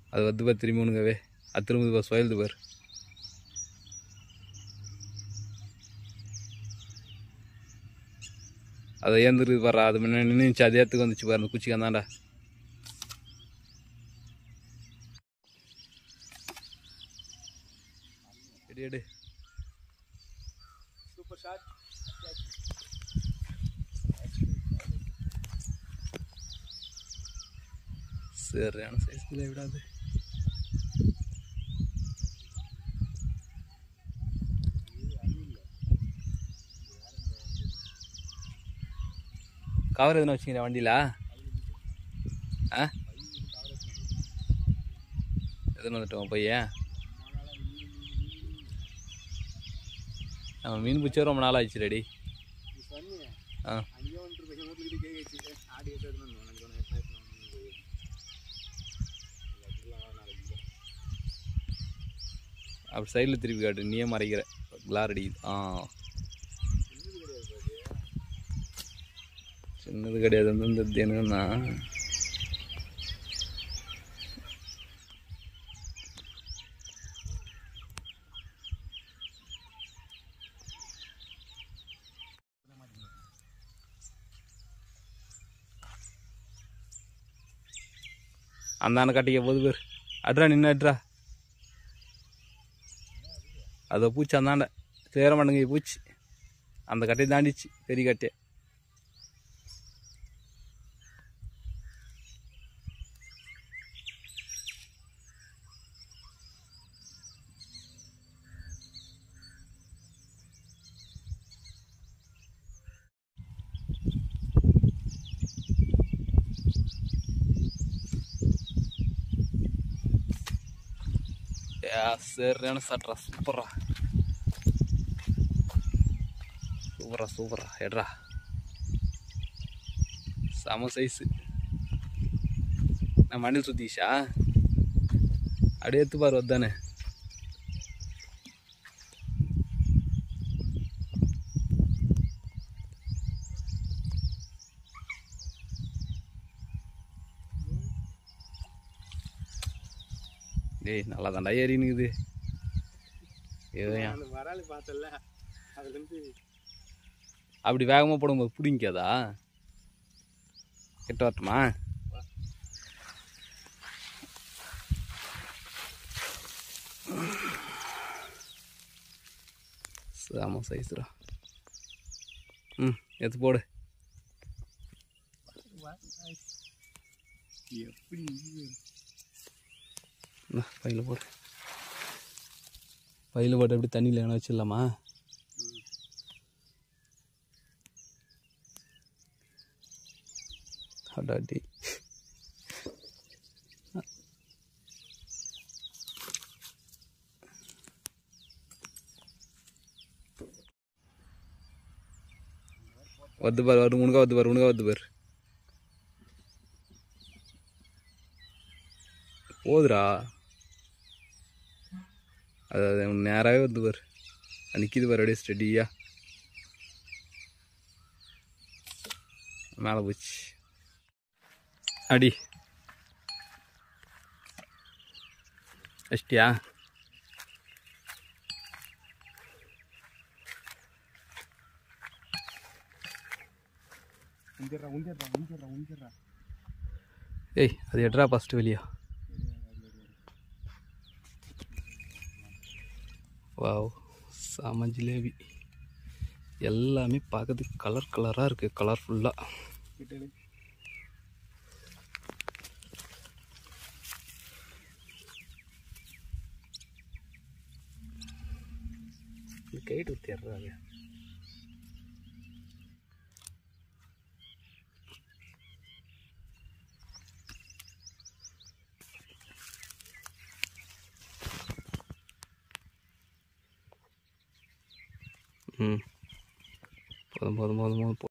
அது வந்து பார் திரும்பி ஒன்றுங்கவே அது திரும்புது பார் சுயலுது பார் அதை ஏந்திருக்கு பாரு அது முன்னாடி நின்றுச்சு அது ஏற்றுக்கு வந்துச்சு பாரு அந்த குச்சிக்கு அந்தாண்டா எடு எடு சூப்பர் ஷாட் சரியான சைஸ்ல விடாது கவர் எதுனா வச்சுக்கிறேன் வண்டியில் ஆ எதுன்னு வந்துட்டோம் பையன் நம்ம மீன் பிடிச்சா ரொம்ப நாள் ஆயிடுச்சு ரெடி நீ சொன்னீங்க ஆ அங்கேயே வந்துட்டு போய் வீட்டுக்கிட்ட கேட்கச்சு ஆடி எடுத்து எடுத்து எனக்கு ஒன்று எத்தனை நாளைக்கு அப்படி சைடில் திருப்பி காட்டு நீயே மறைக்கிற கிளார் அடிக்குது ஆ சின்னது கிடையாது வந்து இந்த என்னன்னா அந்தான கட்டிக்க போது பேர் அட்ரா நின்று அட்ரா அதை பூச்சி அந்தாண்ட சேர மாட்டேங்க பூச்சி அந்த கட்டையை தாண்டிச்சு பெரிய கட்டையை ஏ, சரியான சட்ரா சூப்பரா சூப்பரா சூப்பரா எட்ரா செம சைஸு நான் மண்டில் சுத்திஷா அப்படியே எடுத்து பாரு வந்தானே டேய் நல்லா தாண்டா ஏறினுக்குது ஏதோ ஏன் அந்த வராலு பார்த்தல அதுலேருந்து அப்படி வேகமாக போடும்போது பிடிக்காதா கிட்ட வரட்டுமா செம சைஸ்ரா ம் எடுத்து போடு எப்படி இந்தா, பையில போடு பையில போட்டு எப்படி தண்ணியில் எங்கன்னா வச்சிடலாமா அடாடி வத்து பாரு வரு உனக்கா வத்து பாரு உனக்கா வத்து பாரு போதுடா அது அது நேராகவே வந்து பாரு நிற்கிது பாரு அப்படியே ஸ்டெடியா மேலே போச்சு அடி அஷ்டியா உந்திரா உந்திரா உந்திரா உந்திரா ஏய் அது எட்ரா ஃபஸ்ட்டு வெளியா வாவ் செம ஜிலேபி எல்லாமே பார்க்கறதுக்கு கலர் கலராக இருக்குது கலர்ஃபுல்லாக கிட்டே கைட்டு ஊற்றிடுறாங்க ம் போதும் போதும் போதும் போதும்